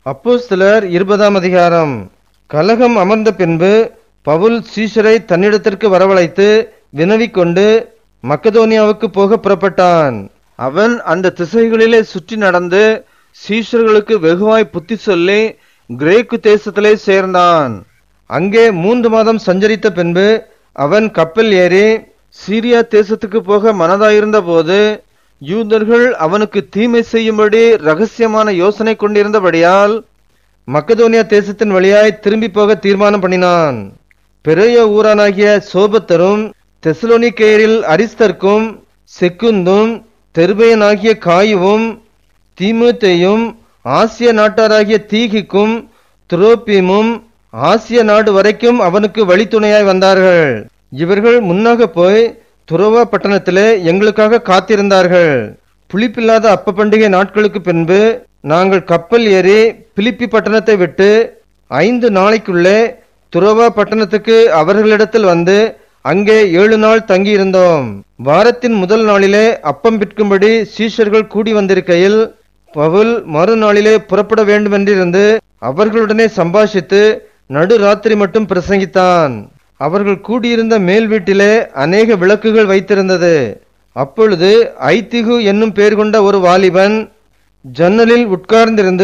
அப்போஸ்தலர் இருபதாம் அதிகாரம் கலகம் அமர்ந்த பின்பு பவுல் சீஷரை தன்னிடத்திற்கு வரவழைத்து வினவிக் கொண்டு மக்கதோனியாவுக்கு போக புறப்பட்டான் அவன் அந்த திசைகளிலே சுற்றி நடந்து சீஷர்களுக்கு வெகுவாய் புத்தி சொல்லி கிரேக்கு தேசத்திலே சேர்ந்தான் அங்கே மூன்று மாதம் சஞ்சரித்த பின்பு அவன் கப்பல் ஏறி சீரியா தேசத்துக்கு போக மனதாயிருந்த போது யூதர்கள் அவனுக்கு தீமை செய்யும்படி ரகசியமான யோசனை கொண்டிருந்தபடியால் மக்கதோனியா தேசத்தின் வழியாய் திரும்பி போக தீர்மானம் பண்ணினான் பெரிய ஊரானாகிய சோபத்தரும் தெசலோனிக்கேயரில் அரிஸ்தர்க்கும் செக்குந்தும் தெருபையனாகிய காயுவும் தீமுத்தேயும் ஆசிய நாட்டாராகிய தீகிக்கும் துரோப்பீமும் ஆசிய நாடு வரைக்கும் அவனுக்கு வழித்துணையாய் வந்தார்கள் இவர்கள் முன்னாக போய் துரோவா பட்டணத்திலே எங்களுக்காக காத்திருந்தார்கள் புளிப்பில்லாத அப்ப பண்டிகை நாட்களுக்கு பின்பு நாங்கள் கப்பல் ஏறி பிலிப்பி பட்டணத்தை விட்டு ஐந்து நாளைக்குள்ளே துரோவா பட்டணத்துக்கு அவர்களிடத்தில் வந்து அங்கே ஏழு நாள் தங்கியிருந்தோம் வாரத்தின் முதல் நாளிலே அப்பம் விற்கும்படி சீஷர்கள் கூடி வந்திருக்கையில் பவுல் மறுநாளிலே புறப்பட வேண்டுமென்றிருந்து அவர்களுடனே சம்பாஷித்து நடுராத்திரி மட்டும் பிரசங்கித்தான் அவர்கள் கூடியிருந்த மேல் வீட்டிலே அநேக விளக்குகள் வைத்திருந்தது அப்பொழுது ஐத்திகு என்னும் பெயர் கொண்ட ஒரு வாலிபன் ஜன்னலில் உட்கார்ந்திருந்து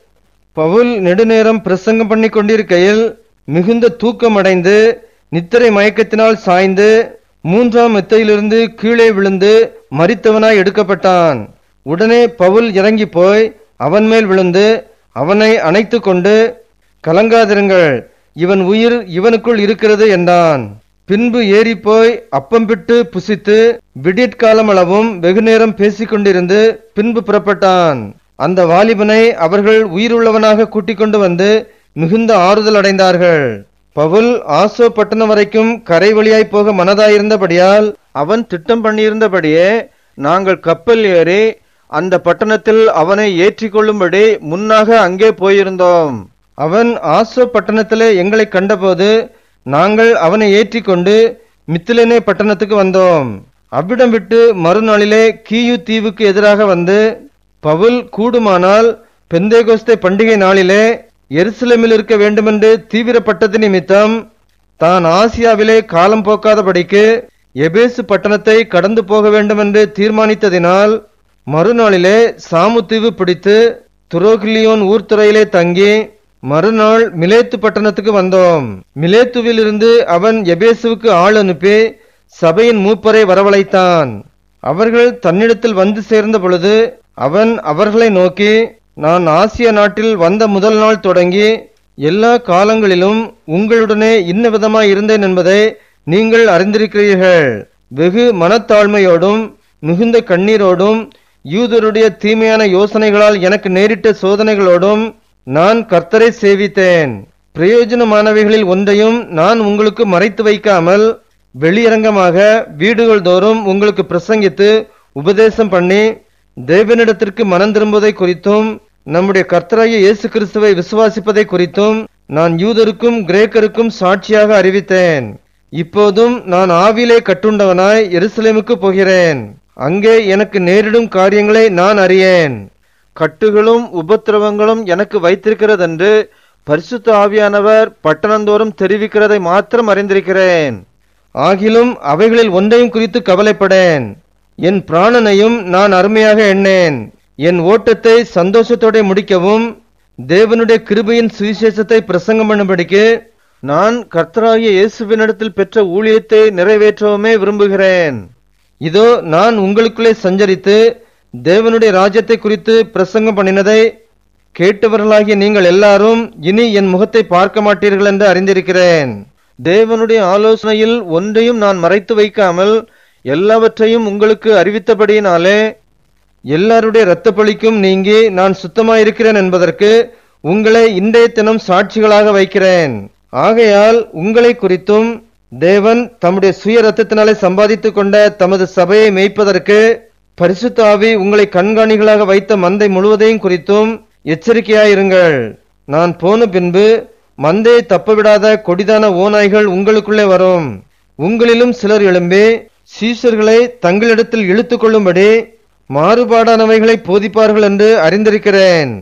பவுல் நெடுநேரம் பிரசங்கம் பண்ணி கொண்டிருக்கையில் மிகுந்த தூக்கமடைந்து நித்திரை மயக்கத்தினால் சாய்ந்து மூன்றாம் மெத்தையிலிருந்து கீழே விழுந்து மரித்தவனாய் எடுக்கப்பட்டான் உடனே பவுல் இறங்கி போய் அவன் மேல் விழுந்து அவனை அணைத்து கொண்டு கலங்காதிருங்கள் இவன் உயிர் இவனுக்குள் இருக்கிறது என்றான் பின்பு ஏறிப்போய் அப்பம் பிட்டு புசித்து விடியற்காலம் அளவும் வெகுநேரம் பேசிக் கொண்டிருந்து பின்பு புறப்பட்டான் அந்த வாலிபனை அவர்கள் உயிருள்ளவனாக கூட்டிக் கொண்டு வந்து மிகுந்த ஆறுதல் அடைந்தார்கள் பவுல் ஆசோ பட்டணம் வரைக்கும் கரை வழியாய் போக மனதாயிருந்தபடியால் அவன் திட்டம் பண்ணியிருந்தபடியே நாங்கள் கப்பல் ஏறி அந்த பட்டணத்தில் அவனை ஏற்றிக்கொள்ளும்படி முன்னாக அங்கே போயிருந்தோம் அவன் ஆசோ பட்டணத்திலே எங்களை கண்டபோது நாங்கள் அவனை ஏற்றிக்கொண்டு மித்திலேனே பட்டணத்துக்கு வந்தோம் அவ்விடம் விட்டு மறுநாளிலே கீயு தீவுக்கு எதிராக வந்து பவுல் கூடுமானால் பெந்தேகோஸ்தே பண்டிகை நாளிலே எருசலேமில் இருக்க வேண்டுமென்று தீவிரப்பட்டது நிமித்தம் தான் ஆசியாவிலே காலம் போக்காதபடிக்கு எபேசு பட்டணத்தை கடந்து போக வேண்டுமென்று தீர்மானித்ததினால் மறுநாளிலே சாமுத்தீவு பிடித்து துரோகிலியோன் ஊர்த்துறையிலே தங்கி மறுநாள் மிலேத்து பட்டணத்துக்கு வந்தோம் மிலேத்துவில் இருந்து அவன் எபேசுவுக்கு ஆள் அனுப்பி சபையின் மூப்பரை வரவழைத்தான் அவர்கள் தன்னிடத்தில் வந்து சேர்ந்த பொழுது அவன் அவர்களை நோக்கி நான் ஆசிய நாட்டில் வந்த முதல் நாள் தொடங்கி எல்லா காலங்களிலும் உங்களுடனே இன்ன விதமாய் இருந்தேன் என்பதை நீங்கள் அறிந்திருக்கிறீர்கள் வெகு மனத்தாழ்மையோடும் மிகுந்த கண்ணீரோடும் யூதருடைய தீமையான யோசனைகளால் எனக்கு நேரிட்ட சோதனைகளோடும் நான் கர்த்தரை சேவித்தேன் பிரயோஜனமானவைகளில் ஒன்றையும் நான் உங்களுக்கு மறைத்து வைக்காமல் வெளியரங்கமாக வீடுகள் தோறும் உங்களுக்கு பிரசங்கித்து உபதேசம் பண்ணி தேவனிடத்திற்கு மனம் திரும்புவதை குறித்தும் நம்முடைய கர்த்தராகிய இயேசு கிறிஸ்துவை விசுவாசிப்பதை குறித்தும் நான் யூதருக்கும் கிரேக்கருக்கும் சாட்சியாக அறிவித்தேன் இப்போதும் நான் ஆவிலே கட்டுண்டவனாய் எருசலேமுக்கு போகிறேன் அங்கே எனக்கு நேரிடும் காரியங்களை நான் அறியேன் கட்டுகளும் உபத்திரவங்களும் எனக்கு வைத்திருக்கிறதென்று பரிசுத்த ஆவியானவர் பட்டணந்தோறும் தெரிவிக்கிறதை மாத்திரம் அறிந்திருக்கிறேன் ஆகிலும் அவைகளில் ஒன்றையும் குறித்து கவலைப்படேன் என் பிராணனையும் நான் அருமையாக எண்ணேன் என் ஓட்டத்தை சந்தோஷத்தோட முடிக்கவும் தேவனுடைய கிருபையின் சுவிசேஷத்தை பிரசங்கம் பண்ணும்படிக்கு நான் கர்த்தராகிய இயேசுவினிடத்தில் பெற்ற ஊழியத்தை நிறைவேற்றவுமே விரும்புகிறேன் இதோ நான் உங்களுக்குள்ளே சஞ்சரித்து தேவனுடைய ராஜ்யத்தை குறித்து பிரசங்கம் பண்ணினதை கேட்டவர்களாகிய நீங்கள் எல்லாரும் இனி என் முகத்தை பார்க்க மாட்டீர்கள் என்று அறிந்திருக்கிறேன் தேவனுடைய ஆலோசனையில் ஒன்றையும் நான் மறைத்து வைக்காமல் எல்லாவற்றையும் உங்களுக்கு அறிவித்தபடியினாலே எல்லாருடைய இரத்த பழிக்கும் நீங்கி நான் சுத்தமாயிருக்கிறேன் என்பதற்கு உங்களை இன்றைய தினம் சாட்சிகளாக வைக்கிறேன் ஆகையால் உங்களை குறித்தும் தேவன் தம்முடைய சுய ரத்தத்தினாலே சம்பாதித்துக் கொண்ட தமது சபையை மேய்ப்பதற்கு பரிசுத்த ஆவி உங்களை கண்காணிகளாக வைத்த மந்தை முழுவதையும் குறித்தும் எச்சரிக்கையாயிருங்கள் நான் போன பின்பு மந்தையை தப்பவிடாத கொடிதான ஓநாய்கள் உங்களுக்குள்ளே வரும் உங்களிலும் சிலர் எழும்பி சீஷர்களை தங்களிடத்தில் இழுத்துக் கொள்ளும்படி மாறுபாடானவைகளை போதிப்பார்கள் என்று அறிந்திருக்கிறேன்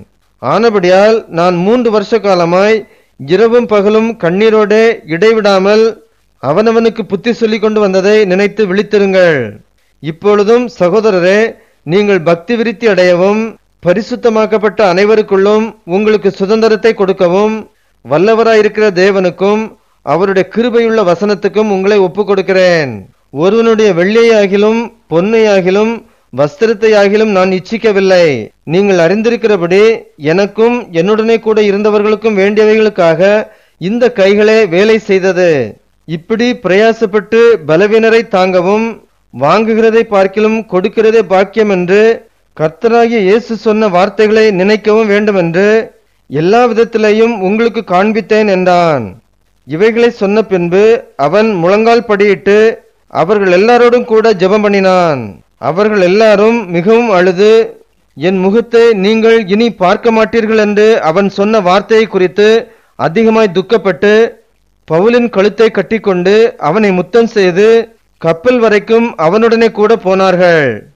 ஆனபடியால் நான் மூன்று வருஷ காலமாய் இரவும் பகலும் கண்ணீரோடே இடைவிடாமல் அவனவனுக்கு புத்தி சொல்லிக் கொண்டு வந்ததை நினைத்து விழித்திருங்கள் இப்பொழுதும் சகோதரரே நீங்கள் பக்தி விருத்தி அடையவும் பரிசுத்தமாக்கப்பட்ட அனைவருக்குள்ளும் உங்களுக்கு சுதந்திரத்தை கொடுக்கவும் வல்லவராயிருக்கிற தேவனுக்கும் அவருடைய கிருபையுள்ள வசனத்துக்கும் உங்களை ஒப்புக் கொடுக்கிறேன் ஒருவனுடைய வெள்ளியாகிலும் பொன்னையாகிலும் வஸ்திரத்தையாகிலும் நான் இச்சிக்கவில்லை நீங்கள் அறிந்திருக்கிறபடி எனக்கும் என்னுடனே கூட இருந்தவர்களுக்கும் வேண்டியவைகளுக்காக இந்த கைகளே வேலை செய்தது இப்படி பிரயாசப்பட்டு பலவீனரை தாங்கவும் வாங்குகிறதை பார்க்கிலும் கொடுக்கிறதே பாக்கியம் என்று கர்த்தராகிய இயேசு சொன்ன வார்த்தைகளை நினைக்கவும் வேண்டும் என்று எல்லா விதத்திலேயும் உங்களுக்கு காண்பித்தேன் என்றான் இவைகளை சொன்ன பின்பு அவன் முழங்கால் படியிட்டு அவர்கள் எல்லாரோடும் கூட ஜெபம் பண்ணினான் அவர்கள் எல்லாரும் மிகவும் அழுது என் முகத்தை நீங்கள் இனி பார்க்க மாட்டீர்கள் என்று அவன் சொன்ன வார்த்தையை குறித்து அதிகமாய் துக்கப்பட்டு பவுலின் கழுத்தை கட்டிக்கொண்டு அவனை முத்தம் செய்து கப்பல் வரைக்கும் அவனுடனே கூட போனார்கள்